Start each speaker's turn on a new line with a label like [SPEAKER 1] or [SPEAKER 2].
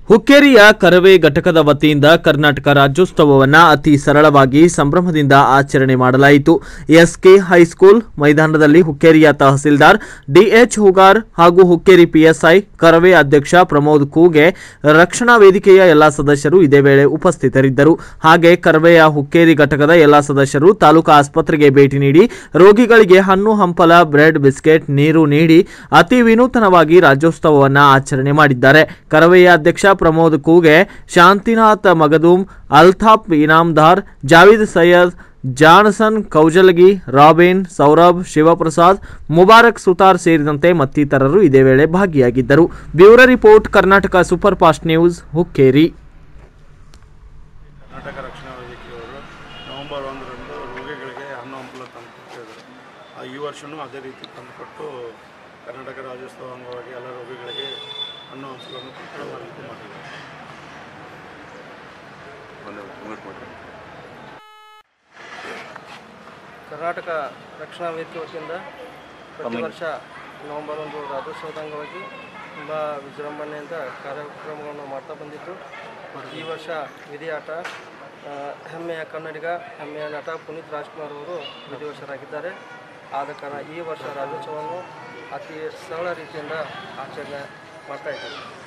[SPEAKER 1] ಹುಕ್ಕೇರಿಯ ಕರವೇ ಘಟಕದ ವತಿಯಿಂದ ಕರ್ನಾಟಕ ರಾಜ್ಯೋತ್ಸವವನ್ನ ಅತಿ ಸರಳವಾಗಿ ಸಂಭ್ರಮದಿಂದ ಆಚರಣೆ ಮಾಡಲಾಯಿತು ಎಸ್ಕೆ ಹೈಸ್ಕೂಲ್ ಮೈದಾನದಲ್ಲಿ ಹುಕ್ಕೇರಿಯ ತಹಸೀಲ್ದಾರ್ ಡಿಎಚ್ ಹುಗಾರ್ ಹಾಗೂ ಹುಕ್ಕೇರಿ ಪಿಎಸ್ಐ ಕರವೇ ಅಧ್ಯಕ್ಷ ಪ್ರಮೋದ್ ಕೂಗೆ ರಕ್ಷಣಾ ವೇದಿಕೆಯ ಎಲ್ಲಾ ಸದಸ್ಯರು ಇದೇ ವೇಳೆ ಉಪಸ್ಥಿತರಿದ್ದರು ಹಾಗೆ ಕರವೆಯ ಹುಕ್ಕೇರಿ ಘಟಕದ ಎಲ್ಲಾ ಸದಸ್ಯರು ತಾಲೂಕಾ ಆಸ್ಪತ್ರೆಗೆ ಭೇಟಿ ನೀಡಿ ರೋಗಿಗಳಿಗೆ ಹಣ್ಣು ಹಂಪಲ ಬ್ರೆಡ್ ಬಿಸ್ಕೆಟ್ ನೀರು ನೀಡಿ ಅತಿ ವಿನೂತನವಾಗಿ ರಾಜ್ಯೋತ್ಸವವನ್ನ ಆಚರಣೆ ಮಾಡಿದ್ದಾರೆ ಕರವೆಯ ಅಧ್ಯಕ್ಷ ಪ್ರಮೋದ್ ಕೂಗೆ ಶಾಂತಿನಾಥ್ ಮಗದೂಮ್ ಅಲ್ತಾಫ್ ಇನಾಮ್ದಾರ್ ಜಾವೀದ್ ಸೈಯದ್ ಜಾನ್ಸನ್ ಕೌಜಲಗಿ ರಾಬಿನ್ ಸೌರಭ್ ಶಿವಪ್ರಸಾದ್ ಮುಬಾರಕ್ ಸುತಾರ್ ಸೇರಿದಂತೆ ಮತ್ತಿತರರು ಇದೇ ವೇಳೆ ಭಾಗಿಯಾಗಿದ್ದರು bureau report Karnataka super fast news Hukkeri
[SPEAKER 2] Karnataka Rakshana ವೇದಿಕೆಯವರು ನವೆಂಬರ್ ಒಂದರಂದು ರೋಗಿಗಳಿಗೆ ಹಣ್ಣು ಹಂಪಲ ತಂದು ಕೊಟ್ಟಿದ್ದಾರೆ ಆ ಈ ವರ್ಷವೂ ಅದೇ ರೀತಿ ತಂದುಕೊಟ್ಟು ಕರ್ನಾಟಕ ರಾಜ್ಯೋತ್ಸವ ಅಂಗವಾಗಿ ಎಲ್ಲ ರೋಗಿಗಳಿಗೆ ಹಣ್ಣು ಹಂಪಲನ್ನು ಕೊಟ್ಟು ಮಾಡಲಿಕ್ಕೆ ಮಾಡಿದ್ದಾರೆ
[SPEAKER 3] ಕರ್ನಾಟಕ ರಕ್ಷಣಾ ವೇದಿಕೆ ವತಿಯಿಂದ ಪ್ರತಿ ವರ್ಷ ನವೆಂಬರ್ ಒಂದು ರಾಜ್ಯೋತ್ಸವದ ಅಂಗವಾಗಿ ತುಂಬ ವಿಜೃಂಭಣೆಯಿಂದ ಕಾರ್ಯಕ್ರಮಗಳನ್ನು ಮಾಡ್ತಾ ಬಂದಿದ್ದು ಈ ವರ್ಷ ವಿಧಿಯಾಟ ಆ, ಹೆಮ್ಮೆಯ ಕನ್ನಡಿಗ ಹೆಮ್ಮೆಯ ನಟ ಪುನೀತ್ ರಾಜ್ಕುಮಾರ್ ಅವರು ವಿಧಿವಶರಾಗಿದ್ದಾರೆ ಆದ ಕಾರಣ ಈ ವರ್ಷ ರಾಜ್ಯೋತ್ಸವವನ್ನು ಅತಿ ಸರಳ ರೀತಿಯಿಂದ ಆಚರಣೆ ಮಾಡ್ತಾ ಇದ್ದೀವಿ